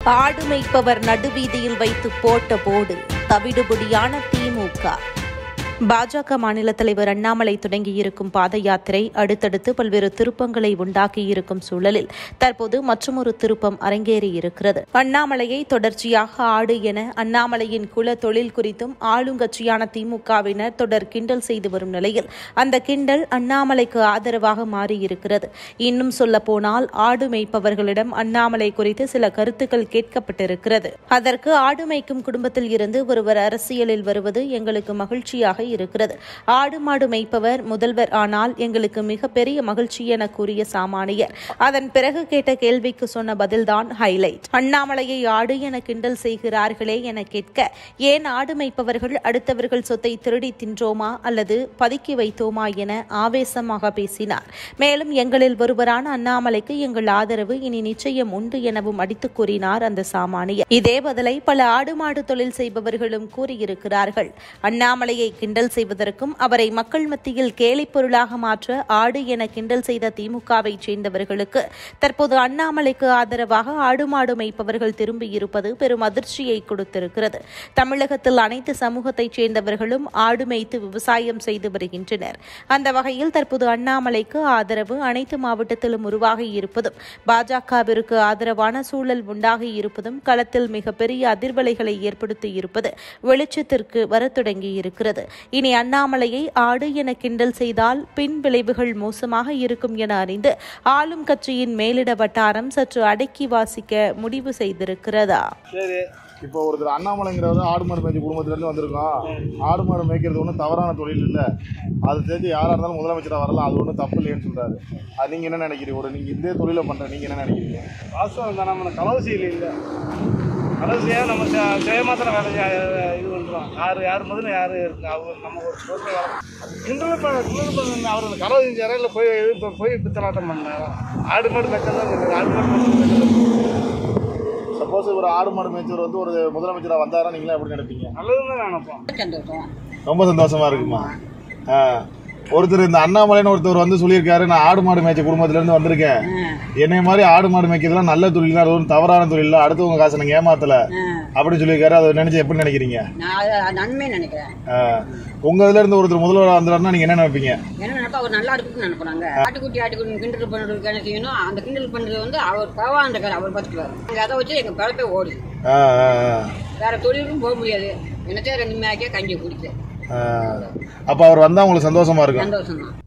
ஆடு மேய்ப்பவர் நடுவீதியில் வைத்து போட்ட போடு தவிடுபொடியான திமுக பாஜக மாநில தலைவர் அண்ணாமலை தொடங்கியிருக்கும் பாத யாத்திரை அடுத்தடுத்து பல்வேறு திருப்பங்களை உண்டாக்கியிருக்கும் சூழலில் தற்போது மற்றொரு திருப்பம் அரங்கேறியிருக்கிறது அண்ணாமலையை தொடர்ச்சியாக ஆடு என அண்ணாமலையின் குல தொழில் குறித்தும் ஆளுங்கட்சியான திமுகவினர் தொடர் கிண்டல் செய்து வரும் நிலையில் அந்த கிண்டல் அண்ணாமலைக்கு ஆதரவாக மாறியிருக்கிறது இன்னும் சொல்ல போனால் ஆடு மேய்ப்பவர்களிடம் அண்ணாமலை குறித்து சில கருத்துக்கள் கேட்கப்பட்டிருக்கிறது அதற்கு ஆடு மேய்க்கும் குடும்பத்தில் இருந்து ஒருவர் அரசியலில் வருவது எங்களுக்கு மகிழ்ச்சியாக இருக்கிறது ஆடு மாடு மேய்ப்பவர் முதல்வர் ஆனால் எங்களுக்கு மிகப்பெரிய மகிழ்ச்சி என கூறிய சாமானியர் அதன் பிறகு கேட்ட கேள்விக்கு சொன்ன பதில்தான் ஹைலைட் அண்ணாமலையை ஆடு என கிண்டல் செய்கிறார்களே என கேட்க ஏன் ஆடு மேய்ப்பவர்கள் அடுத்தவர்கள் சொத்தை திருடி தின்றோமா அல்லது பதுக்கி வைத்தோமா என ஆவேசமாக பேசினார் மேலும் எங்களில் ஒருவரான அண்ணாமலைக்கு எங்கள் ஆதரவு இனி நிச்சயம் உண்டு எனவும் அடித்துக் கூறினார் அந்த சாமானியர் இதே பதிலை பல ஆடு மாடு தொழில் செய்பவர்களும் கூறியிருக்கிறார்கள் அண்ணாமலையை கிண்டல் செய்வதற்கும் அவரை மக்கள் மத்தியில் கேலிப் பொருளாக மாற்ற ஆடு என கிண்டல் செய்த திமுகவை சேர்ந்தவர்களுக்கு தற்போது அண்ணாமலைக்கு ஆதரவாக ஆடு மாடு மேய்ப்பவர்கள் திரும்பியிருப்பது பெரும் அதிர்ச்சியை கொடுத்திருக்கிறது தமிழகத்தில் அனைத்து சமூகத்தைச் சேர்ந்தவர்களும் ஆடு மேய்த்து விவசாயம் செய்து வருகின்றனர் அந்த வகையில் தற்போது அண்ணாமலைக்கு ஆதரவு அனைத்து மாவட்டத்திலும் உருவாகி இருப்பதும் பாஜகவிற்கு ஆதரவான சூழல் உண்டாகி இருப்பதும் களத்தில் மிகப்பெரிய அதிர்வலைகளை ஏற்படுத்தி இருப்பது வெளிச்சத்திற்கு வரத் தொடங்கியிருக்கிறது இனி அண்ணாமலையை ஆடு என கிண்டல் செய்தால் பின் விளைவுகள் மோசமாக இருக்கும் என அறிந்து ஆளும் கட்சியின் மேலிட வட்டாரம் சற்று அடக்கி வாசிக்க முடிவு செய்திருக்கிறதா சரி இப்போ ஒருத்தர் அண்ணாமலைங்கிறவர் ஆடு மாடு மேய்ச்சி குடும்பத்திலேருந்து வந்திருக்கோம் ஆடு மாடு மேய்க்கிறது ஒன்றும் தவறான தொழில் இல்லை அது தெரிஞ்சு யாராக இருந்தாலும் முதலமைச்சராக வரலாம் அது ஒன்றும் தப்பு இல்லைன்னு சொல்கிறாரு அது நீங்கள் என்ன நினைக்கிறீங்க ஒரு நீங்கள் இதே தொழிலை பண்ணுற நீங்கள் என்ன நினைக்கிறீங்க வாஸ்தவம் தான் நம்ம களவு செய்யல இல்லை களவு செய்ய நம்ம செ- சுயமாத்திரம் வேலை செய்ய இது பண்ணுறோம் யார் யார் முதல்ல யார் இருக்கு அவர் நம்ம ஒரு சோத்தை வேலை கிண்டல் பண்ண கிண்டல் பண்ண அவர் அந்த களவு செஞ்சாரா இல்லை போய் இது இப்போ போய் பித்தலாட்டம் பண்ணாரா ஆடு மாடு மெச்சம் தான் இருக்குது ஆடு மாடு மெச்சம் சப்போஸ் ஒரு ஆடு மாடு மேய்ச்சவர் வந்து ஒரு முதலமைச்சராக வந்தாரா நீங்களே எப்படி நினைப்பீங்க நல்லதுன்னு தான் நினைப்போம் ரொம்ப சந்தோஷமா இருக்குமா ஆ. ஒருத்தர் இந்த அண்ணாமலைன்னு ஒருத்தர் வந்து சொல்லியிருக்காரு நான் ஆடு மாடு மேய்ச்ச குடும்பத்துல இருந்து வந்திருக்கேன் என்னை மாதிரி ஆடு மாடு மேய்க்கிறதுலாம் நல்ல தொழில் தான் அது ஒன்றும் தவறான தொழில் இல்லை அடுத்தவங்க காசை நீங்க ஏமாத்தல அப்படின்னு சொல்லியிருக்காரு அதை நினைச்சு எப்படி நினைக்கிறீங்க நான் அதை நன்மை நினைக்கிறேன் ஆ. உங்க இதுல இருந்து ஒருத்தர் முதல்வர் வந்தாருன்னா நீங்க என்ன நினைப்பீங்க என்ன நினைப்பா அவர் நல்லா இருக்குன்னு நினைப்பாங்க ஆட்டுக்குட்டி ஆட்டுக்குட்டி கிண்டல் பண்ணுறதுக்கு என்ன செய்யணும் அந்த கிண்டல் பண்ணுறது வந்து அவர் பகவான் இருக்கார் அவர் பார்த்துக்குவார் நாங்கள் அதை வச்சு எங்கள் பிழப்பே ஓடுது ஆ, ஆ, ஆ. வேற தொழிலும் போக முடியாது என்னத்தையும் ரெண்டு மேய்க்க கஞ்சி குடிக்க ஆ. அப்ப அவர் வந்தா உங்களுக்கு சந்தோஷமா இருக்கும் சந்தோஷம் தான்